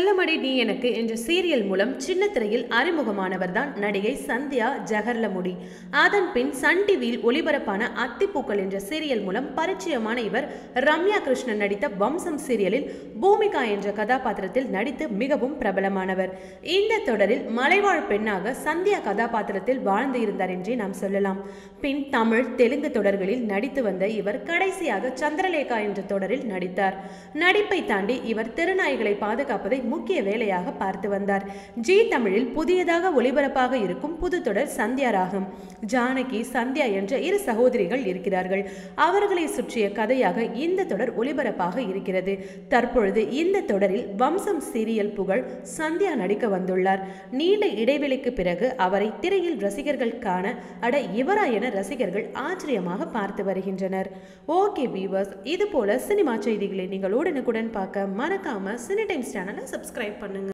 செல்லமடி நீ எனக்கு என்ற சீரியல் மூலம் சின்ன திரையில் அறிமுகமானவர் தான் நடிகை சந்தியா ஜகர்லமுடி அதன் பின் சன் டிவியில் ஒளிபரப்பான அத்திப்பூக்கள் என்ற சீரியல் மூலம் பரிச்சயமான இவர் ரம்யா கிருஷ்ணன் நடித்த வம்சம் சீரியலில் பூமிகா என்ற கதாபாத்திரத்தில் நடித்து மிகவும் பிரபலமானவர் இந்த தொடரில் மலைவாழ் பெண்ணாக சந்தியா கதாபாத்திரத்தில் வாழ்ந்து இருந்தார் என்றே நாம் சொல்லலாம் பின் தமிழ் தெலுங்கு தொடர்களில் நடித்து வந்த இவர் கடைசியாக சந்திரலேகா என்ற தொடரில் நடித்தார் நடிப்பை தாண்டி இவர் திருநாய்களை பாதுகாப்பதை முக்கிய வேலையாக பார்த்து வந்தார் ஜி தமிழில் புதியதாக ஒளிபரப்பாக இருக்கும் புது தொடர் சந்தியா ராகம் ஜானகி சந்தியா என்ற இரு சகோதரிகள் இருக்கிறார்கள் அவர்களை சுற்றிய கதையாக இந்த தொடர் ஒளிபரப்பாக இருக்கிறது தற்பொழுது இந்த தொடரில் வம்சம் சீரியல் புகழ் சந்தியா நடிக்க வந்துள்ளார் நீண்ட இடைவெளிக்கு பிறகு அவரை திரையில் ரசிகர்கள் காண அட இவரா என ரசிகர்கள் ஆச்சரியமாக பார்த்து வருகின்றனர் ஓகே வீவர்ஸ் இது போல சினிமா செய்திகளை நீங்கள் உடனுக்குடன் பார்க்க மறக்காம சினி டைம்ஸ் சேனலை சப்ஸ்கிரைப் பண்ணுங்க